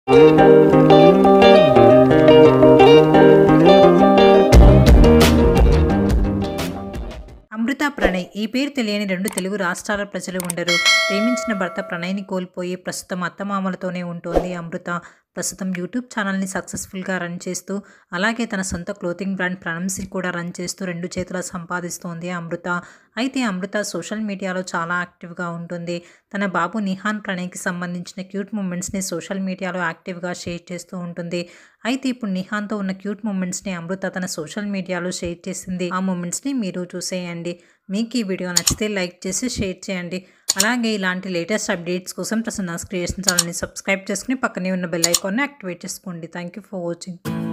అమృత ప్రణయ్ ఈ పేరు తెలియని రెండు తెలుగు రాష్ట్రాల ప్రజలు ఉండరు ప్రేమించిన భర్త ప్రణయ్ని కోల్పోయి ప్రస్తుతం అత్తమామలతోనే ఉంటోంది అమృత ప్రస్తుతం యూట్యూబ్ ఛానల్ని సక్సెస్ఫుల్గా రన్ చేస్తూ అలాగే తన సొంత క్లోతింగ్ బ్రాండ్ ప్రణమ్సి కూడా రన్ చేస్తూ రెండు చేతుల సంపాదిస్తోంది అమృత అయితే అమృత సోషల్ మీడియాలో చాలా యాక్టివ్గా ఉంటుంది తన బాబు నిహాన్ ప్రణయ్కి సంబంధించిన క్యూట్ మూమెంట్స్ని సోషల్ మీడియాలో యాక్టివ్గా షేర్ చేస్తూ ఉంటుంది అయితే ఇప్పుడు నిహాన్తో ఉన్న క్యూట్ మూమెంట్స్ని అమృత తన సోషల్ మీడియాలో షేర్ చేసింది ఆ మూమెంట్స్ని మీరు చూసేయండి మీకు ఈ వీడియో నచ్చితే లైక్ చేసి షేర్ చేయండి అలాగే ఇలాంటి లేటెస్ట్ అప్డేట్స్ కోసం ప్రసన్నాస్ క్రియేషన్ ఛానల్ని సబ్స్క్రైబ్ చేసుకుని పక్కనే ఉన్న బెల్ ఐకాన్ని యాక్టివేట్ చేసుకోండి థ్యాంక్ యూ ఫర్ వాచింగ్